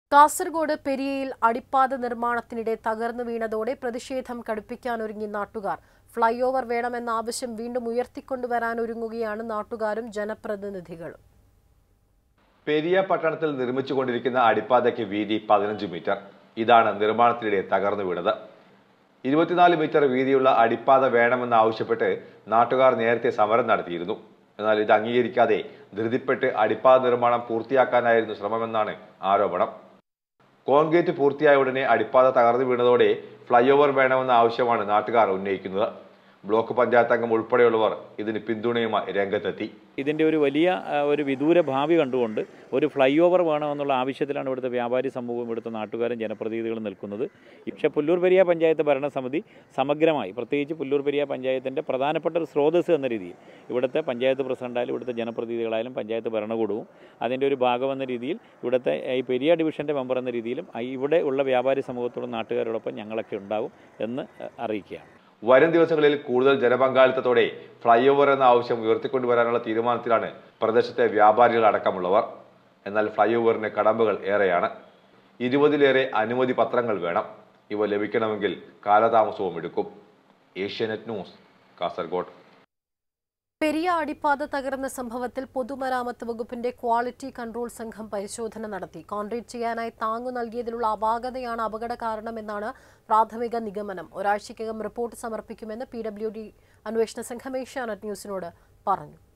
കാസർഗോഡ് പെരിയയിൽ അടിപ്പാത നിർമ്മാണത്തിനിടെ തകർന്നു വീണതോടെ പ്രതിഷേധം കടുപ്പിക്കാനൊരുങ്ങി നാട്ടുകാർ ഫ്ളൈ ഓവർ വേണമെന്ന ആവശ്യം വീണ്ടും ഉയർത്തിക്കൊണ്ടുവരാനൊരുങ്ങുകയാണ് നാട്ടുകാരും ജനപ്രതിനിധികളും പെരിയ പട്ടണത്തിൽ നിർമ്മിച്ചുകൊണ്ടിരിക്കുന്ന അടിപ്പാതയ്ക്ക് വീതി പതിനഞ്ച് മീറ്റർ ഇതാണ് നിർമ്മാണത്തിനിടെ തകർന്നു വീണത് ഇരുപത്തിനാല് മീറ്റർ വീതിയുള്ള അടിപ്പാത വേണമെന്ന് ആവശ്യപ്പെട്ട് നാട്ടുകാർ നേരത്തെ സമരം നടത്തിയിരുന്നു എന്നാൽ ഇത് അംഗീകരിക്കാതെ ധൃതിപ്പെട്ട് അടിപ്പാത നിർമ്മാണം പൂർത്തിയാക്കാനായിരുന്നു ശ്രമമെന്നാണ് ആരോപണം കോൺക്രീറ്റ് പൂർത്തിയായ ഉടനെ അടിപ്പാത തകർന്നു വീണതോടെ ഫ്ലൈ ഓവർ വേണമെന്ന ആവശ്യമാണ് നാട്ടുകാർ ഉന്നയിക്കുന്നത് ബ്ലോക്ക് പഞ്ചായത്ത് അംഗം ഉൾപ്പെടെയുള്ളവർ ഇതിന് പിന്തുണയുമായി രംഗത്തെത്തി ഇതിൻ്റെ ഒരു വലിയ ആ, ഒരു വിദൂര ഭാവി കണ്ടുകൊണ്ട് ഒരു ഫ്ലൈ ഓവർ വേണമെന്നുള്ള ആവശ്യത്തിലാണ് ഇവിടുത്തെ വ്യാപാരി സമൂഹവും ഇവിടുത്തെ നാട്ടുകാരും ജനപ്രതിനിധികളും നിൽക്കുന്നത് പക്ഷേ പുല്ലൂർ പെരിയ പഞ്ചായത്ത് ഭരണസമിതി സമഗ്രമായി പ്രത്യേകിച്ച് പുല്ലൂർ പെരിയ പഞ്ചായത്തിൻ്റെ പ്രധാനപ്പെട്ട ഒരു സ്രോതസ് എന്ന രീതിയിൽ ഇവിടുത്തെ പഞ്ചായത്ത് പ്രസിഡന്റായാലും ഇവിടുത്തെ ജനപ്രതിനിധികളായാലും പഞ്ചായത്ത് ഭരണകൂടവും അതിൻ്റെ ഒരു ഭാഗമെന്ന രീതിയിൽ ഇവിടുത്തെ ഈ പെരിയ ഡിവിഷൻ്റെ മെമ്പർ എന്ന രീതിയിലും ആ, ഇവിടെ ഉള്ള വ്യാപാരി സമൂഹത്തോടും നാട്ടുകാരോടൊപ്പം ഞങ്ങളൊക്കെ ഉണ്ടാവും എന്ന് ആ, അറിയിക്കുകയാണ് വരും ദിവസങ്ങളിൽ കൂടുതൽ ജനപങ്കാളിത്തത്തോടെ ഫ്ലൈ ഓവർ എന്ന ആവശ്യം ഉയർത്തിക്കൊണ്ടുവരാനുള്ള തീരുമാനത്തിലാണ് പ്രദേശത്തെ വ്യാപാരികൾ അടക്കമുള്ളവർ എന്നാൽ ഫ്ലൈ ഓവറിന് കടമ്പകൾ ഏറെയാണ് ഇരുപതിലേറെ അനുമതി പത്രങ്ങൾ വേണം ഇവ ലഭിക്കണമെങ്കിൽ കാലതാമസവും എടുക്കും ഏഷ്യാനെറ്റ് ന്യൂസ് കാസർഗോഡ് പെരിയ അടിപ്പാത തകർന്ന സംഭവത്തിൽ പൊതുമരാമത്ത് വകുപ്പിന്റെ ക്വാളിറ്റി കൺട്രോൾ സംഘം പരിശോധന നടത്തി കോൺക്രീറ്റ് ചെയ്യാനായി താങ്ങു നൽകിയതിലുള്ള അപാകതയാണ് അപകട കാരണമെന്നാണ് പ്രാഥമിക നിഗമനം ഒരാഴ്ചയ്ക്കകം റിപ്പോർട്ട് സമർപ്പിക്കുമെന്ന് പി ഡബ്ല്യു ഡി അന്വേഷണ സംഘം ഏഷ്യാനെറ്റ് ന്യൂസിനോട് പറഞ്ഞു